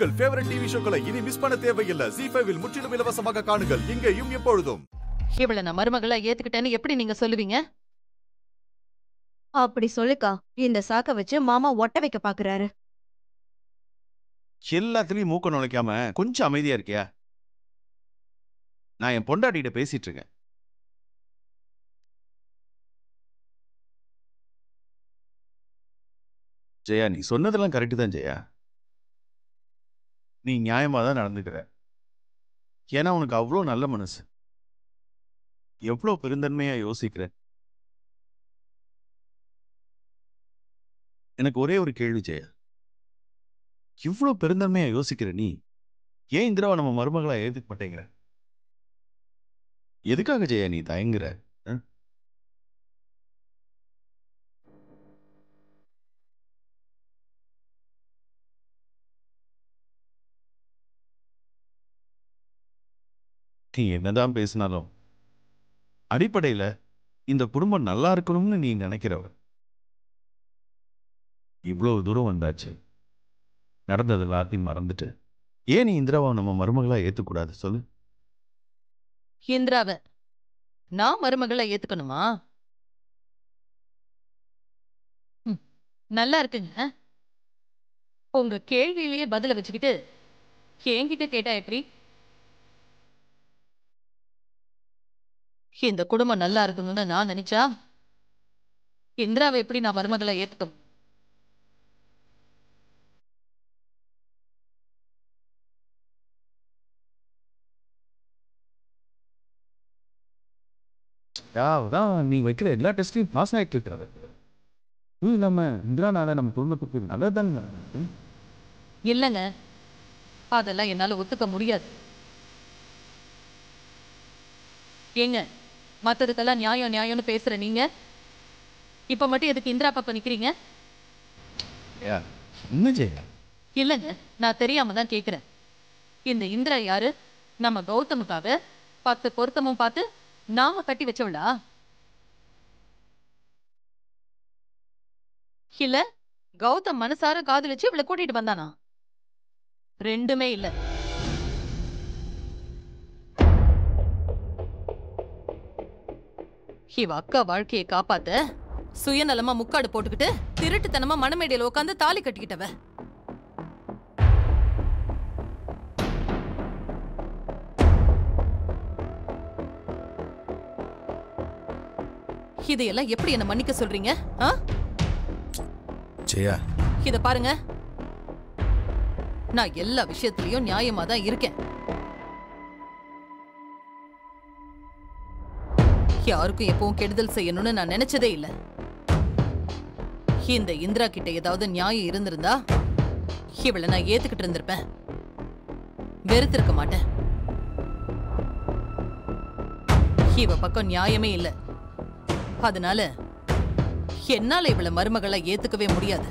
உங்கள் favourite TV ஷோக்களை இனி miss பண்ண தேவையில்லை ஜி ஃபைவில் முற்றிலும் இலவசமாக காணுங்கள் இங்கேயும் எப்பொழுதும் இவள நான் மருமகளா ஏத்துக்கிட்டேன்னு எப்படி நீங்க சொல்லுவீங்க அப்படி சொல்லுக்கா இந்த சாக்க வச்சு மாமா ஒட்ட வைக்க பாக்குறாரு எல்லாத்துலயும் மூக்க நுழைக்காம கொஞ்சம் அமைதியா இருக்கியா நான் என் பொண்டாட்டிகிட்ட பேசிட்டு இருக்கேன் ஜெயா நீ சொன்னதெல்லாம் கரெக்டு தான் ஜெயா நீ நியாயமா தான் நடந்துக்கிற ஏன்னா உனக்கு அவ்வளோ நல்ல மனசு எவ்வளோ பெருந்தன்மையா யோசிக்கிற எனக்கு ஒரே ஒரு கேள்வி ஜெயா இவ்வளோ பெருந்தன்மையா யோசிக்கிற நீ ஏன் இந்திராவை நம்ம மருமகளா ஏத்துக்க மாட்டேங்கிற எதுக்காக ஜெயா நீ தயங்குற அஹ்? நீ என்னதான் பேசினாலும் அடிப்படையில இந்த குடும்பம் நல்லா இருக்கணும்னு நீ நினைக்கிறவ இவ்வளவு தூரம் வந்தாச்சு நடந்தது எல்லாத்தையும் மறந்துட்டு ஏன் நீ இந்திராவை நம்ம மருமகளா ஏத்துக்கூடாது சொல்லு இந்திராவ நான் மருமகளா ஏத்துக்கணுமா ம், நல்லா இருக்குங்க உங்க கேள்வியிலேயே பதில வச்சுக்கிட்டு என்கிட்ட கேட்டா எப்படி இந்த குடும்பம் நல்லா இருக்கணும்னு நான் நினைச்சா இந்திராவை எப்படி நான் மருமகளை ஏத்துக்கும் அதான் நீ வைக்கிற எல்லா டெஸ்ட்லையும் பாஸ் ஆகிட்டு இருக்காது இதுவும் இல்லாம இந்திரானால நம்ம குடும்பத்துக்கு நல்லது தானே இல்லைங்க அதெல்லாம் என்னால ஒத்துக்க முடியாது ஏங்க மத்ததுக்கெல்லாம் நியாயம் நியாயம்னு பேசுற நீங்க இப்ப மட்டும் எதுக்கு இந்திரா பக்கம் நிக்கிறீங்க யா என்ன ஜெயா இல்லைங்க நான் தெரியாம தான் கேக்குறேன் இந்த இந்திரா யாரு நம்ம கௌதமுக்காக பத்து பொருத்தமும் பார்த்து நாம கட்டி வச்சவளா இல்ல கௌதம் மனசார காதலிச்சு இவளை கூட்டிட்டு வந்தானா ரெண்டுமே இல்ல இவ அக்கா வாழ்க்கையை காப்பாத்த சுயநலமா முக்காடு போட்டுக்கிட்டு திருட்டுத்தனமா மணமேடையில உட்காந்து தாலி கட்டிக்கிட்டவ இதையெல்லாம் எப்படி என்ன மன்னிக்க சொல்றீங்க ஆ ஜெயா இத பாருங்க நான் எல்லா விஷயத்திலயும் நியாயமா தான் இருக்கேன் யாருக்கும் எப்பவும் கெடுதல் செய்யணும்னு நான் நினைச்சதே இல்ல இந்த இந்திரா கிட்ட ஏதாவது நியாயம் இருந்திருந்தா இவளை நான் ஏத்துக்கிட்டு இருந்திருப்பேன் வெறுத்திருக்க மாட்டேன் இவ பக்கம் நியாயமே இல்ல அதனால என்னால இவளை மருமகளா ஏத்துக்கவே முடியாது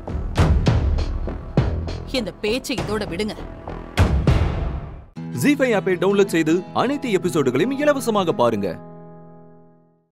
இந்த பேச்சை இதோட விடுங்க ஜி ஃபைவ் ஆப்பை டவுன்லோட் செய்து அனைத்து எபிசோடுகளையும் இலவசமாக பாருங்க